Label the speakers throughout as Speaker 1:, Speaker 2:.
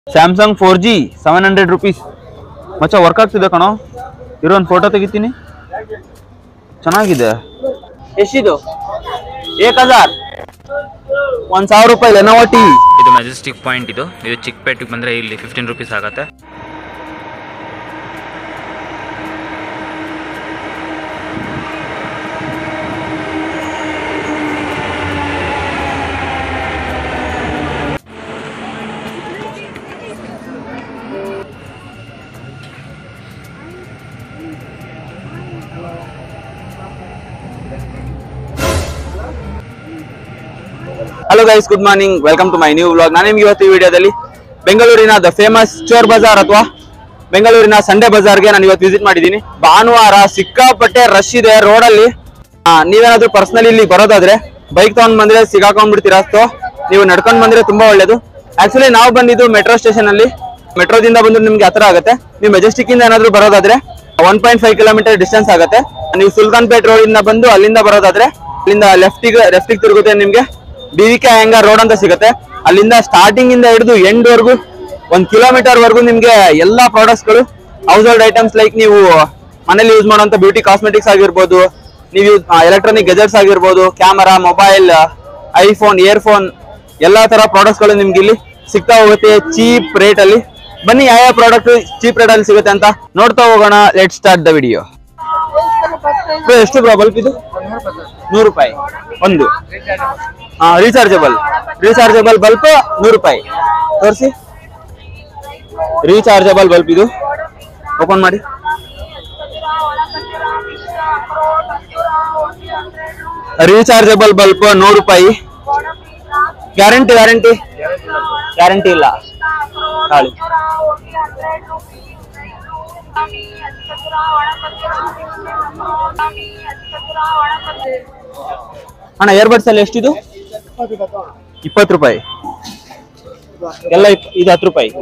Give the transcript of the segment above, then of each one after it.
Speaker 1: Samsung four G seven hundred rupees ಮಚ್ಚ work ಆಗ್ತಿದೆ ಕಣೋ ಇರೋ ಒಂದು ಫೋಟೋ ತೆಗಿತೀನಿ ಚೆನ್ನಾಗಿದೆ ಎಷ್ಟಿದು ಏಕ್ ಹಜಾರ್ ಒಂದ್ ಸಾವಿರ ರೂಪಾಯಿ ಲೆನೋವೋ ಟಿ
Speaker 2: ಇದು ಮೆಜೆಸ್ಟಿಕ್ ಪಾಯಿಂಟ್ ಇದು ಇದು ಚಿಕ್ಕಪೇಟೆಗೆ ಬಂದರೆ ಇಲ್ಲಿ ಫಿಫ್ಟೀನ್ ರುಪೀಸ್ ಆಗುತ್ತೆ
Speaker 1: hello guys good morning welcome to my new vlog ನಾನು ನಿಮ್ಗೆ ಇವತ್ತು ಈ ವಿಡಿಯೋದಲ್ಲಿ ಬೆಂಗಳೂರಿನ ದ ಫೇಮಸ್ ಚೋರ್ ಬಜಾರ್ ಅಥವಾ ಬೆಂಗಳೂರಿನ ಸಂಡೇ ಬಜಾರ್ಗೆ ನಾನು ಇವತ್ತು ವಿಸಿಟ್ ಮಾಡಿದ್ದೀನಿ ಭಾನುವಾರ ಸಿಕ್ಕಾಪಟ್ಟೆ ರಶ್ ಇದೆ ರೋಡಲ್ಲಿ ನೀವೇನಾದ್ರೂ ಪರ್ಸನಲಿ ಇಲ್ಲಿ ಬರೋದಾದ್ರೆ ಬೈಕ್ ತಗೊಂಡ್ ಬಂದ್ರೆ ಸಿಗಾಕೊಂಡ್ಬಿಡ್ತೀರಾ ಸೊ ನೀವು ನಡ್ಕೊಂಡ್ ಬಂದ್ರೆ ತುಂಬಾ ಒಳ್ಳೇದು ಆಕ್ಚುಲಿ ನಾವು ಬಂದಿದ್ದು ಮೆಟ್ರೋ ಸ್ಟೇಷನ್ ಅಲ್ಲಿ ಮೆಟ್ರೋದಿಂದ ಬಂದ್ರೆ ನಿಮ್ಗೆ ಹತ್ರ ಆಗುತ್ತೆ ನೀವು ಮೆಜೆಸ್ಟಿಕ್ ಇಂದ ಏನಾದ್ರೂ ಬರೋದಾದ್ರೆ one point five kilometre distance ಆಗುತ್ತೆ ನೀವು ಸುಲ್ತಾನ್ ಪೇಟ್ ರೋಡ್ ಇಂದ ಬಂದು ಅಲ್ಲಿಂದ ಬರೋದಾದ್ರೆ ಅಲ್ಲಿಂದ ಲೆಫ್ಟಿಗೆ ಲೆಫ್ಟಿಗೆ ತಿರುಗುತ್ತೆ ನಿಮ್ಗೆ B V K Iyengar road ಅಂತ ಸಿಗುತ್ತೆ ಅಲ್ಲಿಂದ ಸ್ಟಾರ್ಟಿಂಗ್ ಇಂದ ಹಿಡಿದು ಎಂಡ್ ವರ್ಗು ಒಂದ್ ಕಿಲೋಮೀಟರ್ ವರ್ಗು ನಿಮ್ಗೆ ಎಲ್ಲಾ ಪ್ರಾಡಕ್ಟ್ಸ್ ಗಳು ಹೌಸ್ ಹೋಲ್ಡ್ ಐಟಮ್ಸ್ ಲೈಕ್ ನೀವು ಮನೇಲಿ ಯೂಸ್ ಮಾಡುವಂತ ಬ್ಯೂಟಿ ಕಾಸ್ಮೆಟಿಕ್ಸ್ ಆಗಿರ್ಬೋದು ನೀವು ಎಲೆಕ್ಟ್ರಾನಿಕ್ ಗೆಜೆಟ್ಸ್ ಆಗಿರ್ಬೋದು ಕ್ಯಾಮರಾ ಮೊಬೈಲ್ ಐಫೋನ್ ಇಯರ್ಫೋನ್ ಎಲ್ಲಾ ತರ ಪ್ರಾಡಕ್ಟ್ಸ್ ಗಳು ನಿಮ್ಗೆ ಇಲ್ಲಿ ಸಿಗ್ತಾ ಹೋಗುತ್ತೆ ಚೀಪ್ ರೇಟ್ ಅಲ್ಲಿ ಬನ್ನಿ ಯಾವ ಯಾವ ಪ್ರಾಡಕ್ಟ್ ಚೀಪ್ ರೇಟ್ ಅಲ್ಲಿ ಸಿಗುತ್ತೆ ಅಂತ ನೋಡ್ತಾ ಹೋಗೋಣ ಲೆಟ್ ಸ್ಟಾರ್ಟ್ ದ ವಿಡಿಯೋ ಎಷ್ಟು ಬ್ರೋ ಬಲ್ಪ್ ಇದು ನೂರು ರೂಪಾಯಿ ಒಂದು ರೀಚಾರ್ಜಬಲ್ ರೀಚಾರ್ಜಬಲ್ ಬಲ್ಪ್ ನೂರು ರೂಪಾಯಿ ತೋರಿಸಿ ರೀಚಾರ್ಜಬಲ್ ಬಲ್ಬ್ ಇದು ಓಪನ್ ಮಾಡಿ ರೀಚಾರ್ಜಬಲ್ ಬಲ್ಬ್ ನೂರು ರೂಪಾಯಿ ಗ್ಯಾರಂಟಿ ಗ್ಯಾರಂಟಿ ಗ್ಯಾರಂಟಿ ಇಲ್ಲ ತಾಳಿ ಅಣ್ಣ ಇಯರ್ಬಡ್ಸ್ ಅಲ್ಲಿ ಎಷ್ಟಿದು ಇಪ್ಪತ್ತು ರೂಪಾಯಿ ಎಲ್ಲ ಇಪ್- ಇದು ಹತ್ತು ರೂಪಾಯಿ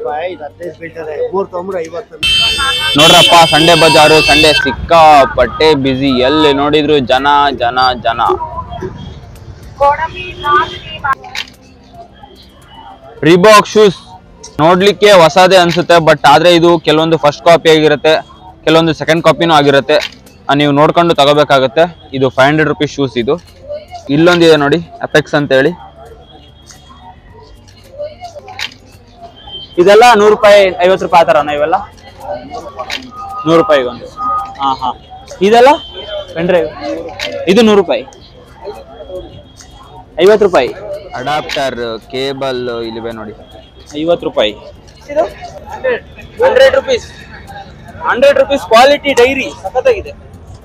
Speaker 1: ನೋಡ್ರಪ್ಪ ಸಂಡೆ ಬಜಾರು ಸಂಡೆ ಸಿಕ್ಕಾಪಟ್ಟೆ ಬಿಸಿ ಎಲ್ಲಿ ನೋಡಿದ್ರು ಜನ ಜನ ಜನ ರಿಬಾಕ್ ಶೂಸ್ ನೋಡ್ಲಿಕ್ಕೆ ಹೊಸದೇ ಅನ್ಸುತ್ತೆ ಬಟ್ ಆದ್ರೆ ಇದು ಕೆಲವೊಂದು ಫಸ್ಟ್ ಕಾಪಿ ಆಗಿರುತ್ತೆ ಕೆಲವೊಂದು ಸೆಕೆಂಡ್ ಕಾಪಿನೂ ಆಗಿರುತ್ತೆ ಆ, ನೀವು ನೋಡ್ಕೊಂಡು ತಗೋಬೇಕಾಗತ್ತೆ ಇದು ಫೈವ್ ಹಂಡ್ರೆಡ್ ರುಪೀಸ್ ಶೂಸ್ ಇದು ಇಲ್ಲೊಂದಿದೆ ನೋಡಿ ಅಪೆಕ್ಸ್ ಅಂತ ಹೇಳಿ ಇದೆಲ್ಲ ನೂರು ರೂಪಾಯಿ ಐವತ್ತು ರೂಪಾಯಿ ಆ ಥರನಾ ಇವೆಲ್ಲ ನೂರು ರೂಪಾಯಿಗೆ ಒಂದು ಹಾ ಹಾ ಇದೆಲ್ಲ ಪೆನ್ಡ್ರೈವ್ ಇದು ನೂರು ರೂಪಾಯಿ ಐವತ್ತು ರೂಪಾಯಿ ಅಡಾಪ್ಟರ್ ಕೇಬಲ್ ಇಲ್ಲಿವೆ ನೋಡಿ ಐವತ್ತು ರೂಪಾಯಿ hundred rupees hundred rupees quality diary ಸಖತ್ತಾಗಿದೆ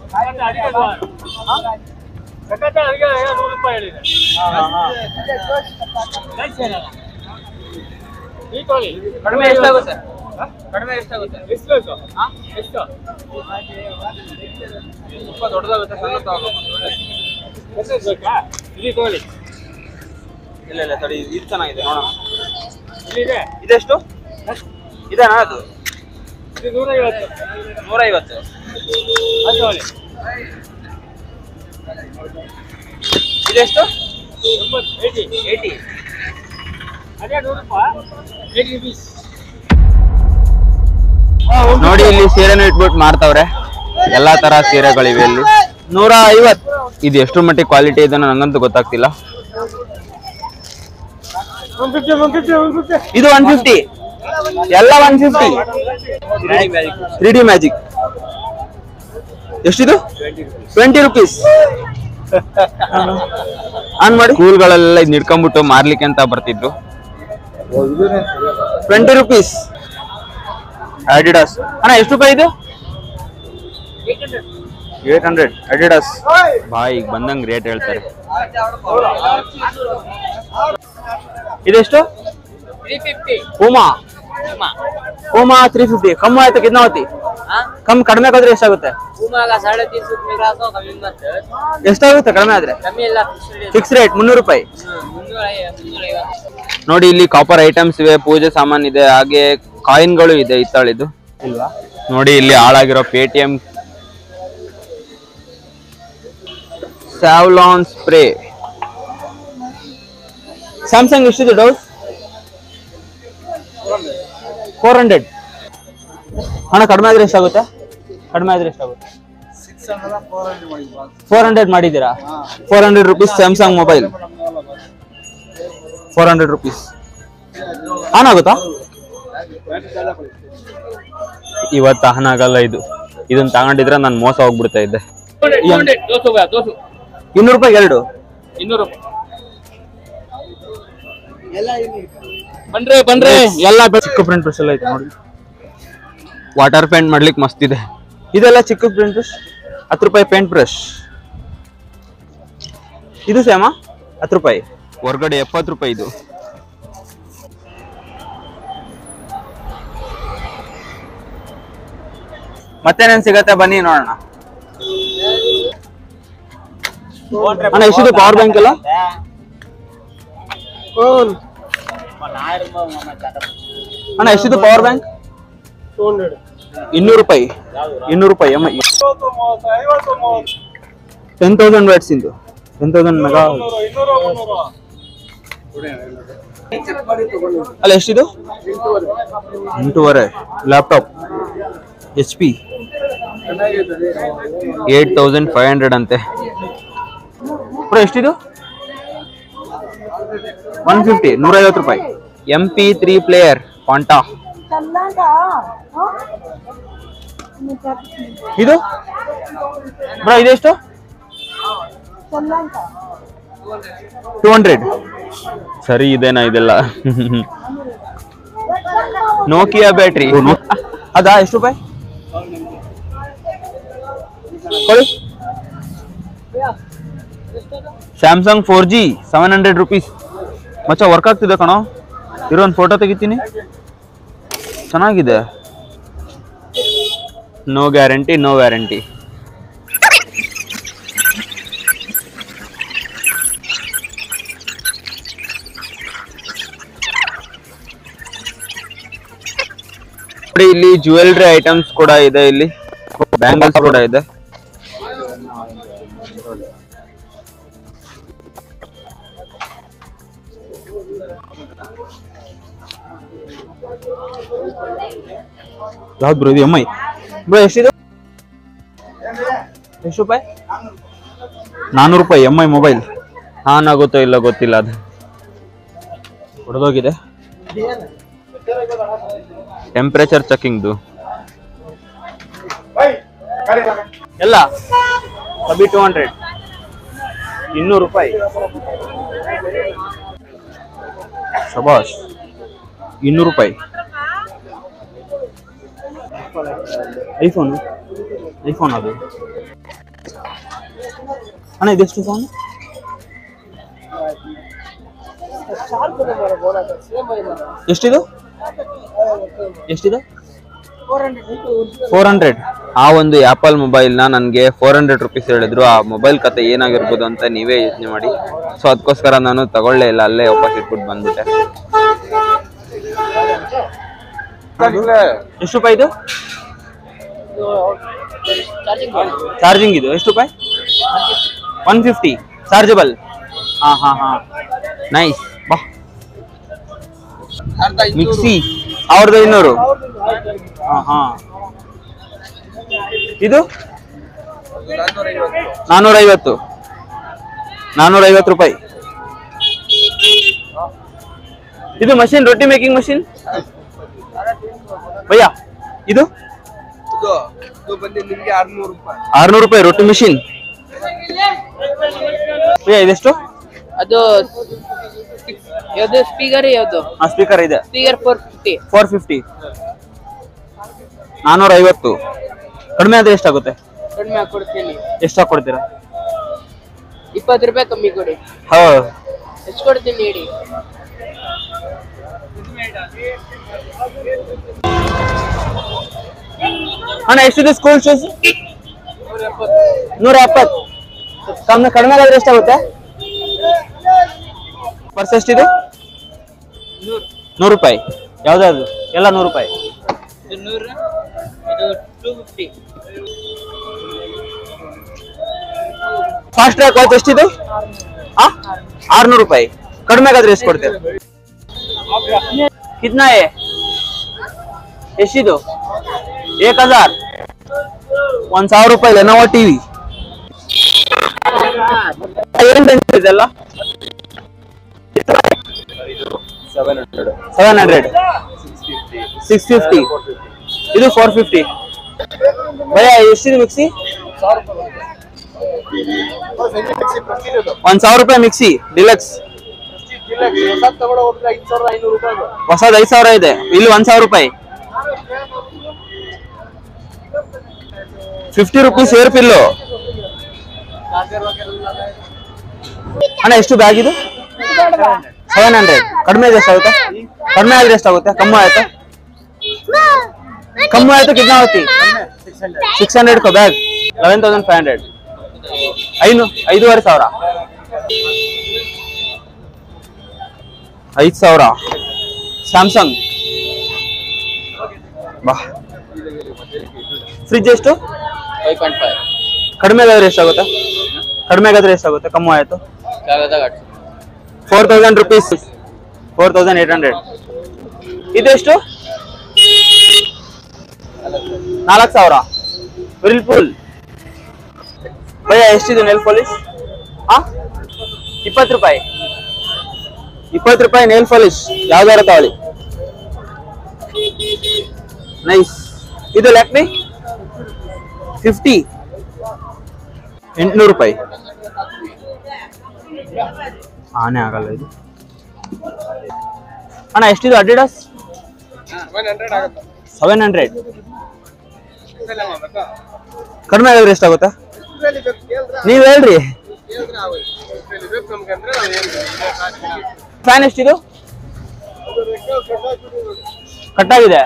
Speaker 1: ಕಡಿಮೆ ಎಷ್ಟಾಗುತ್ತೆ ಕಡಿಮೆ ಎಷ್ಟಾಗುತ್ತೆ ಹಾ? ಎಷ್ಟು ತುಂಬ ದೊಡ್ಡದಾಗುತ್ತೆ ಸಣ್ಣ ಇಲ್ಲ ಇಲ್ಲ ತಡಿ ಇದು ಚೆನ್ನಾಗಿದೆ ನೋಡೋಣ ಇದೆಷ್ಟು ಇದೇನಾ ಅದು ನೂರೈವತ್ತು ಇದೆಷ್ಟು ಏಯ್ಟಿ ನೋಡಿ ಇಲ್ಲಿ ಸೀರೆನೂ ಇಟ್ಬಿಟ್ಟು ಮಾರ್ತಾವ್ರೆ ಎಲ್ಲಾ ತರ ಸೀರೆಗಳಿವೆ ಇಲ್ಲಿ ನೂರ ಐವತ್ ಇದು ಎಷ್ಟು ಮಟ್ಟಿಗೆ ಕ್ವಾಲಿಟಿ ಇದೆ ನಂಗಂತೂ ಗೊತ್ತಾಗ್ತಿಲ್ಲ ಇದು ಒನ್ ಫಿಫ್ಟಿ ಎಲ್ಲ one fifty three D magic ಎಷ್ಟಿದು ಟ್ವೆಂಟಿ ರುಪೀಸ್ ಆನ್ ಮಾಡಿ ಸ್ಕೂಲ್ಗಳೆಲ್ಲ ಇದು ನಿಡ್ಕೊಂಡ್ಬಿಟ್ಟು ಮಾರ್ಲಿಕ್ಕೆ ಅಂತ ಬರ್ತಿದ್ರು ಟ್ವೆಂಟಿ ರುಪೀಸ್ ಅಡಿಡಾಸ್ ಅಣ್ಣ ಎಷ್ಟು ರೂಪಾಯಿ ಇದು ಏಟ್ ಹಂಡ್ರೆಡ್ ಅಡಿಡಾಸ್ ಬಾಯ್ ಈಗ ಬಂದಂಗ್ ರೇಟ್ ಹೇಳ್ತಾರೆ ಇದೆಷ್ಟು ಪೂಮಾ ಪೂಮಾ ತ್ರೀ ಫಿಫ್ಟಿ ಕಮ್ಮಿ ಆಯ್ತು ಕಿತ್ನಾ ಹೋತಿ ಕಮ್ಮಿ ಕಡಿಮೆ ಆದ್ರೆ ಎಷ್ಟಾಗುತ್ತೆ
Speaker 3: पूमा का साढ़े तीन सौ रुपये का तो कमी मत
Speaker 1: ಎಷ್ಟಾಗುತ್ತೆ ಕಡಿಮೆ ಆದ್ರೆ
Speaker 3: कमी ಎಲ್ಲ ಫಿಕ್ಸ್ ರೇಟ್
Speaker 1: ಫಿಕ್ಸ್ ರೇಟ್ ಮುನ್ನೂರು ರೂಪಾಯಿ
Speaker 3: ಮುನ್ನೂರ ಐ- ಮುನ್ನೂರ ಐವತ್ತು
Speaker 1: ನೋಡಿ ಇಲ್ಲಿ ಕಾಪರ್ ಐಟಮ್ಸ್ ಇವೆ ಪೂಜೆ ಸಾಮಾನ್ ಇದೆ ಹಾಗೆ ಕಾಯಿನ್ಗಳು ಇದೆ ಇತ್ತಾಳಿದು ಇಲ್ವಾ ನೋಡಿ ಇಲ್ಲಿ ಹಾಳಾಗಿರೋ ಪೇಟಿಎಂ ಸ್ಯಾವ್ಲಾನ್ ಸ್ಪ್ರೇ ಸ್ಯಾಮ್ಸಂಗ್ ಎಷ್ಟಿದೆ ಡೌಟ್ ಫೋರ್ ಹಂಡ್ರೆಡ್ ಹಣ ಕಡಿಮೆ ಆದ್ರೆ ಎಷ್ಟಾಗುತ್ತೆ ಕಡಿಮೆ ಆದ್ರೆ ಎಷ್ಟಾಗುತ್ತೆ ಫೋರ್ ಹಂಡ್ರೆಡ್ ಮಾಡಿದ್ದೀರಾ four hundred rupees Samsung mobile four hundred rupees on ಆಗುತ್ತಾ ಇವತ್ತು ಆನ್ ಆಗಲ್ಲ ಇದು ಇದನ್ನ ತಗೊಂಡಿದ್ರೆ ನಾನು ಮೋಸ ಹೋಗ್ಬಿಡ್ತಾ ಇದ್ದೆ ಇನ್ನೂರು ರೂಪಾಯಿ ಎರಡು
Speaker 3: ಇನ್ನೂರು ಬನ್ರಿ ಬನ್ರಿ
Speaker 1: ಎಲ್ಲ ಚಿಕ್ಕ ಪ್ರಿಂಟ್ ಬ್ರಷ್ ಎಲ್ಲ ಐತೆ ನೋಡಿ ವಾಟರ್ ಪೇಂಟ್ ಮಾಡ್ಲಿಕ್ಕೆ ಮಸ್ತ್ ಇದೆ ಇದೆಲ್ಲ ಚಿಕ್ಕ ಪ್ರಿಂಟ್ ಬ್ರಷ್ ಹತ್ತು ರೂಪಾಯಿ ಪೇಂಟ್ ಬ್ರಷ್ ಇದು ಸೇಮ ಹತ್ತು ರೂಪಾಯಿ ಹೊರಗಡೆ ಎಪ್ಪತ್ತು ರೂಪಾಯಿ ಇದು ಮತ್ತೇನೇನ್ ಸಿಗತ್ತೆ ಬನ್ನಿ ನೋಡೋಣ ಅಣ್ಣ ಎಷ್ಟಿದೆ ಪವರ್ ಬ್ಯಾಂಕ್ ಎಲ್ಲ ಅಣ್ಣ ಎಷ್ಟಿದೆ ಪವರ್ ಬ್ಯಾಂಕ್ ಇನ್ನೂರು ರೂಪಾಯಿ ಇನ್ನೂರು ರೂಪಾಯಿ ಎಮ್ ಟೆನ್ ತೌಸಂಡ್ ವ್ಯಾಟ್ಸ್ ಇಂದು ಟೆನ್ ತೌಸಂಡ್ ಮೆಗಾ ಅಲ್ಲ ಎಷ್ಟಿದು ಎಂಟೂವರೆ laptop H P eight thousand five hundred ಅಂತೆ ಬ್ರೋ ಎಷ್ಟಿದು ಒನ್ ಫಿಫ್ಟಿ ನೂರೈವತ್ತು ರೂಪಾಯಿ ಎಂ ಪಿ ತ್ರೀ ಪ್ಲೇಯರ್ ಪಾಂಟಾ ಇದು ಬ್ರೋ ಇದೆಷ್ಟು ಟೂ ಹಂಡ್ರೆಡ್ ಸರಿ ಇದೇನಾ ಇದೆಲ್ಲ ನೋಕಿಯಾ ಬ್ಯಾಟ್ರಿ ಅದಾ ಎಷ್ಟು ರೂಪಾಯಿ ಕೊಡಿ Samsung four G seven hundred rupees ಮಚ್ಚ ವರ್ಕ್ ಆಗ್ತಿದೆ ಕಣೋ ಇರೋ ಒಂದು ಫೋಟೋ ತೆಗಿತೀನಿ ಚೆನ್ನಾಗಿದೆ ನೋ ಗ್ಯಾರಂಟಿ ನೋ ವ್ಯಾರಂಟಿ ನೋಡಿ ಇಲ್ಲಿ ಜ್ಯುವೆಲ್ರಿ ಐಟಮ್ಸ್ ಕೂಡ ಇದೆ ಇಲ್ಲಿ ಬ್ಯಾಂಗಲ್ಸ್ ಕೂಡ ಇದೆ ಯಾವ್ದು ಬ್ರೋ ಇದು ಎಮ್ ಐ ಬ್ರೋ ಎಷ್ಟಿದೆ ಎಷ್ಟು ರೂಪಾಯಿ ನಾನ್ನೂರು ರೂಪಾಯಿ ಎಮ್ ಐ ಮೊಬೈಲ್ ಆನ್ ಆಗುತ್ತೋ ಇಲ್ಲ ಗೊತ್ತಿಲ್ಲ ಅದು ಹೊಡೆದೋಗಿದೆ ಟೆಂಪ್ರೇಚರ್ ಚೆಕಿಂಗ್ದು ಎಲ್ಲ ಕಬಿ ಟೂ ಹಂಡ್ರೆಡ್ ಇನ್ನೂರು ರೂಪಾಯಿ ಶಬಾಷ್ ಇನ್ನೂರು ರೂಪಾಯಿ ಐಫೋನು ಐಫೋನ್ ಅದು ಅಣ್ಣ ಇದೆಷ್ಟು ಫೋನ್ ಎಷ್ಟಿದು ಎಷ್ಟಿದೆ ಫೋರ್ ಹಂಡ್ರೆಡ್ ಆ ಒಂದು ಆಪಲ್ ಮೊಬೈಲ್ನ ನನಗೆ ಫೋರ್ ಹಂಡ್ರೆಡ್ ರುಪೀಸ್ ಹೇಳಿದ್ರು ಆ ಮೊಬೈಲ್ ಕತೆ ಏನಾಗಿರ್ಬೋದು ಅಂತ ನೀವೇ ಯೋಚನೆ ಮಾಡಿ ಸೊ ಅದಕ್ಕೋಸ್ಕರ ನಾನು ತಗೊಳ್ಳೇ ಇಲ್ಲ ಅಲ್ಲೇ ವಾಪಸ್ ಇಟ್ಬಿಟ್ಟು ಬಂದ್ಬಿಟ್ಟೆ ಎಷ್ಟು ರೂಪಾಯಿ ಇದು ಚಾರ್ಜಿಂಗ್ ಇದು ಎಷ್ಟು ರೂಪಾಯಿ ಒನ್ ಫಿಫ್ಟಿ ಚಾರ್ಜಬಲ್ ಹಾ ಹಾ ಹಾ ನೈಸ್ ಬಾ ಮಿಕ್ಸಿ ಸಾವಿರದ ಇನ್ನೂರು ಹಾ ಹಾ ಇದು ನಾನ್ನೂರ ಐವತ್ತು ನಾನ್ನೂರ ಐವತ್ತು ರೂಪಾಯಿ ಇದು ಮಷಿನ್ ರೊಟ್ಟಿ ಮೇಕಿಂಗ್ ಮಷಿನ್ ಭಯ್ಯ ಇದು
Speaker 4: ಇದು ಇದು ಬಂದು ನಿಮ್ಗೆ ಆರ್ನೂರು ರೂಪಾಯಿ
Speaker 1: ಆರ್ನೂರು ರೂಪಾಯಿ ರೊಟ್ಟಿ ಮಿಷಿನ್ ಭಯ್ಯ ಇದೆಷ್ಟು
Speaker 3: ಅದು ಯಾವ್ದು ಸ್ಪೀಕರ್ ಯಾವ್ದು
Speaker 1: ಆ ಸ್ಪೀಕರ್ ಇದೆ
Speaker 3: speaker four fifty
Speaker 1: four fifty ನಾನ್ನೂರ ಐವತ್ತು ಕಡಿಮೆ ಆದ್ರೆ ಎಷ್ಟಾಗುತ್ತೆ
Speaker 3: ಕಡಿಮೆ ಹಾಕೊಡ್ತೀನಿ
Speaker 1: ಎಷ್ಟು ಕೊಡ್ತೀರಾ
Speaker 3: ಇಪ್ಪತ್ತು ರೂಪಾಯಿ ಕಮ್ಮಿ ಕೊಡಿ
Speaker 1: ಹಾ
Speaker 3: ಎಷ್ಟು ಕೊಡ್ತೀನಿ ಹೇಳಿ
Speaker 1: ಅಣ್ಣ ಎಷ್ಟಿದೆ ಸ್ಕೂಲ್ ಶೂಸ್ ನೂರ ಎಪ್ಪತ್ತು ಕಮ್ಮಿ ಕಡಿಮೆ ಆದ್ರೆ ಎಷ್ಟಾಗುತ್ತೆ ಪರ್ಸ್ ಎಷ್ಟಿದೆ ನೂರು ರೂಪಾಯಿ ಯಾವ್ದಾದ್ರು ಎಲ್ಲ ನೂರು ರೂಪಾಯಿ
Speaker 3: ಇದು ನೂರು ಇದು two fifty
Speaker 1: Fastrack watch ಎಷ್ಟಿದೆ ಆ ಆರ್ನೂರು ರೂಪಾಯಿ ಕಡಿಮೆ ಆದ್ರೆ ಎಷ್ಟು ಕೊಡ್ತೀರಾ ಕಿತ್ನಾ ಹೇ ಎಷ್ಟಿದು ಏಕ್ ಹಜಾರ್ ಒಂದ್ ಸಾವಿರ ರೂಪಾಯಿ ಲೆನೋವೋ ಟಿವಿ ಏನ್ ರೇಂಜ್ ಇದೆಲ್ಲ ಸೆವೆನ್ ಹಂಡ್ರೆಡ್ ಸಿಕ್ಸ್ ಫಿಫ್ಟಿ ಇದು ಫೋರ್ ಫಿಫ್ಟಿ ಭಯ ಎಷ್ಟಿದೆ ಮಿಕ್ಸಿ ಒಂದ್ ಸಾವಿರ ರೂಪಾಯಿ ಮಿಕ್ಸಿ ಡಿಲಕ್ಸ್ ಹೊಸದ್ ಐದ್ ಸಾವಿರ ಇದೆ ಇಲ್ಲಿ ಒಂದ್ ಸಾವಿರ ರೂಪಾಯಿ ಫಿಫ್ಟಿ ರುಪೀಸ್ ಏರ್ ಪಿಲ್ಲು ಅಣ್ಣ ಎಷ್ಟು ಬ್ಯಾಗ್ ಇದು ಸೆವೆನ್ ಹಂಡ್ರೆಡ್ ಕಡಿಮೆ ಇದೆ ಎಷ್ಟಾಗುತ್ತೆ ಕಡಿಮೆ ಆದ್ರೆ ಎಷ್ಟಾಗುತ್ತೆ ಕಮ್ಮಿ ಆಯ್ತಾ ಕಮ್ಮಿ ಆಯ್ತು ಕಿतना होती ಸಿಕ್ಸ್ ಹಂಡ್ರೆಡ್ ಕೋ bag eleven thousand five hundred ಐನು ಐದೂವರೆ ಸಾವಿರ ಐದು ಸಾವಿರ ಸ್ಯಾಮ್ಸಂಗ್ ಬಾ ಫ್ರಿಜ್ ಎಷ್ಟು
Speaker 3: ಫೈವ್ ಪಾಯಿಂಟ್ ಫೈವ್
Speaker 1: ಕಡಿಮೆ ಆದ್ರೆ ಎಷ್ಟಾಗುತ್ತೆ ಕಡಿಮೆ ಆದ್ರೆ ಎಷ್ಟಾಗುತ್ತೆ ಕಮ್ಮಿ ಆಯ್ತು four thousand rupees four thousand eight hundred ಇದೆಷ್ಟು ನಾಲ್ಕು ಸಾವಿರ ವಿಲ್ಪುಲ್ ಭಯ ಎಷ್ಟಿದೆ ನೆಲ್ ಪಾಲಿಶ್ ಹಾ ಇಪ್ಪತ್ತು ರೂಪಾಯಿ ಇಪ್ಪತ್ತು ರೂಪಾಯಿ ನೇಲ್ ಪಾಲಿಶ್ ಯಾವ್ದಾರ ತಗೊಳ್ಳಿ ನೈಸ್ ಇದು ಲ್ಯಾಕ್ಮಿ ಫಿಫ್ಟಿ ಎಂಟ್ನೂರು ರೂಪಾಯಿ ಆನೆ ಆಗಲ್ಲ ಇದು ಅಣ್ಣ ಎಷ್ಟಿದು ಅಡಿಡಾಸ್ ಸೆವೆನ್ ಹಂಡ್ರೆಡ್ ಕಡಿಮೆ ಆಗಿದ್ರೆ ಎಷ್ಟಾಗುತ್ತೆ ನೀವ್ ಹೇಳ್ರಿ ಫ್ಯಾನ್ ಎಷ್ಟಿದು ಕಟ್ಟಾಗಿದೆ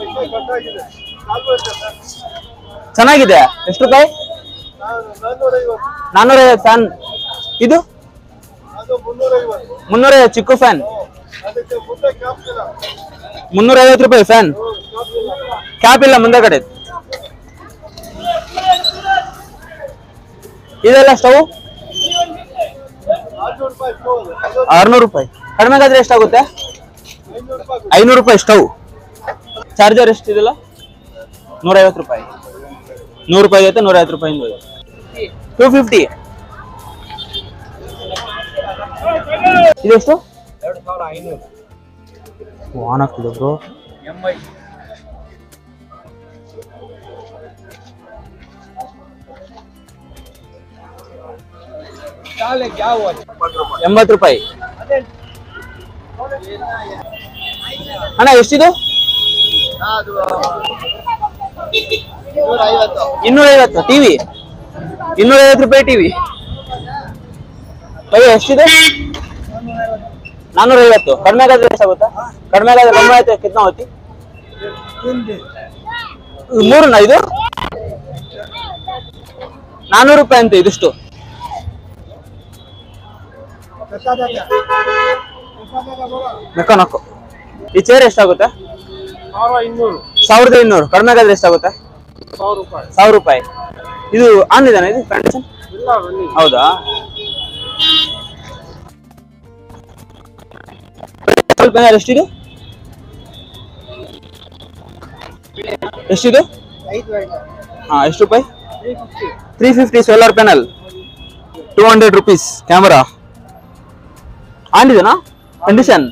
Speaker 1: ಚೆನ್ನಾಗಿದೆ ಎಷ್ಟು ರೂಪಾಯಿ ನಾನ್ನೂರ ಐವತ್ತು ಫ್ಯಾನ್ ಇದು ಮುನ್ನೂರ ಐವತ್ತು ಚಿಕ್ಕ ಫ್ಯಾನ್ ಮುನ್ನೂರ ಐವತ್ತು ರೂಪಾಯಿ ಫ್ಯಾನ್ ಕ್ಯಾಪ್ ಇಲ್ಲ ಮುಂದೆ ಕಡೆ ಇದೆಲ್ಲ ಸ್ಟವ್ ಆರ್ನೂರು ರೂಪಾಯಿ ಕಡಿಮೆ ಆದ್ರೆ ಎಷ್ಟಾಗುತ್ತೆ ಐನೂರು ರೂಪಾಯಿ ಸ್ಟವ್ ಚಾರ್ಜರ್ ಎಷ್ಟಿದೆಲ್ಲ ನೂರ ಐವತ್ತು ರೂಪಾಯಿ ನೂರು ರೂಪಾಯಿ ಐತೆ ನೂರ ಐವತ್ತು ರೂಪಾಯಿ ಟೂ ಫಿಫ್ಟಿ ಇದೆಷ್ಟು ಆನ್ ಆಗ್ತಿದೆ ಬ್ರೋ ಎಂಬತ್ತು ರೂಪಾಯಿ ಅಣ್ಣ ಎಷ್ಟಿದು ಇನ್ನೂರ ಐವತ್ತು ಟಿವಿ ಇನ್ನೂರ ಐವತ್ತು ರೂಪಾಯಿ ಟಿವಿ ಅಯ್ಯೋ ಎಷ್ಟಿದೆ ನಾನ್ನೂರ ಐವತ್ತು ಕಡಿಮೆ ಆದ್ರೆ ಎಷ್ಟಾಗುತ್ತಾ ಕಡಿಮೆ ಆದ್ರೆ ಕಮ್ಮಿ ಆಯ್ತು ಕಿತ್ನ ಹೋತಿ ಮೂರನ ಇದು ನಾನ್ನೂರು ರೂಪಾಯಿ ಅಂತ ಇದಿಷ್ಟು ನಕ್ಕೋ ನಕ್ಕೋ ಈ ಚೇರ್ ಎಷ್ಟಾಗುತ್ತೆ ಸಾವಿರದ ಇನ್ನೂರು ಕಡಿಮೆ ಆದ್ರೆ ಎಷ್ಟಾಗುತ್ತೆ ಸಾವಿರ ರೂಪಾಯಿ ಇದು ಆನ್ ಇದಾನೆ ಇದು ಕಂಡೀಷನ್ ಹೌದಾ ಸ್ವಲ್ಪ ಏನಾದ್ರು ಎಷ್ಟಿದು ಎಷ್ಟಿದು ಹಾ ಎಷ್ಟು ರೂಪಾಯಿ three fifty solar panel two hundred rupees camera on ಇದೆನಾ ಕಂಡೀಷನ್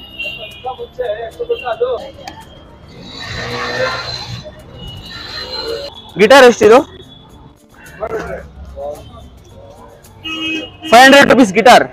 Speaker 1: ಗಿಟಾರ್ ಎಷ್ಟಿದು ಫೈವ್ ಹಂಡ್ರೆಡ್ ರುಪೀಸ್ ಗಿಟಾರ್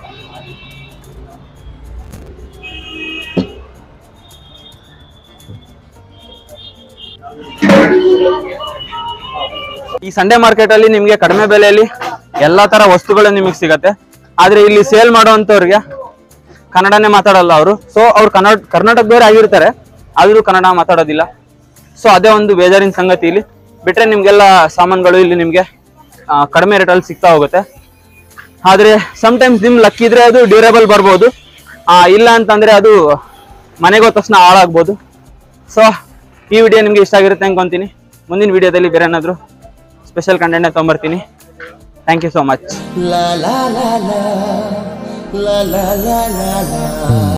Speaker 1: ಈ ಸಂಡೇ ಮಾರ್ಕೆಟ್ ಅಲ್ಲಿ ನಿಮ್ಗೆ ಕಡಿಮೆ ಬೆಲೆಯಲ್ಲಿ ಎಲ್ಲಾ ತರ ವಸ್ತುಗಳು ನಿಮಗೆ ಸಿಗತ್ತೆ ಆದ್ರೆ ಇಲ್ಲಿ ಸೇಲ್ ಮಾಡುವಂತವ್ರಿಗೆ ಕನ್ನಡನೇ ಮಾತಾಡಲ್ಲ ಅವರು ಸೊ ಅವ್ರು ಕನ್ನಡ ಕರ್ನಾಟಕದವ್ರು ಆಗಿರ್ತಾರೆ ಆದ್ರೂ ಕನ್ನಡ ಮಾತಾಡೋದಿಲ್ಲ ಸೊ ಅದೇ ಒಂದು ಬೇಜಾರಿನ ಸಂಗತಿ ಇಲ್ಲಿ ಬಿಟ್ರೆ ನಿಮ್ಗೆಲ್ಲ ಸಾಮಾನುಗಳು ಇಲ್ಲಿ ನಿಮ್ಗೆ ಆ, ಕಡಿಮೆ ರೇಟಲ್ಲಿ ಸಿಗ್ತಾ ಹೋಗುತ್ತೆ ಆದ್ರೆ ಟೈಮ್ಸ್ ನಿಮ್ ಲಕ್ ಇದ್ರೆ ಅದು ಡ್ಯೂರೇಬಲ್ ಬರ್ಬೋದು ಆ, ಇಲ್ಲ ಅಂತಂದ್ರೆ ಅದು ಮನೆಗೆ ಹೋದ ತಕ್ಷಣ ಹಾಳಾಗ್ಬೋದು ಸೊ ಈ ವಿಡಿಯೋ ನಿಮ್ಗೆ ಇಷ್ಟ ಆಗಿರುತ್ತೆ ಅನ್ಕೊಂತೀನಿ ಮುಂದಿನ ವಿಡಿಯೋದಲ್ಲಿ ಬೇರೆ ಏನಾದ್ರು ಸ್ಪೆಷಲ್ ಕಂಟೆಂಟ್ ತೊಗೊಂಬರ್ತೀನಿ thank you so much
Speaker 5: La la la la la la la la la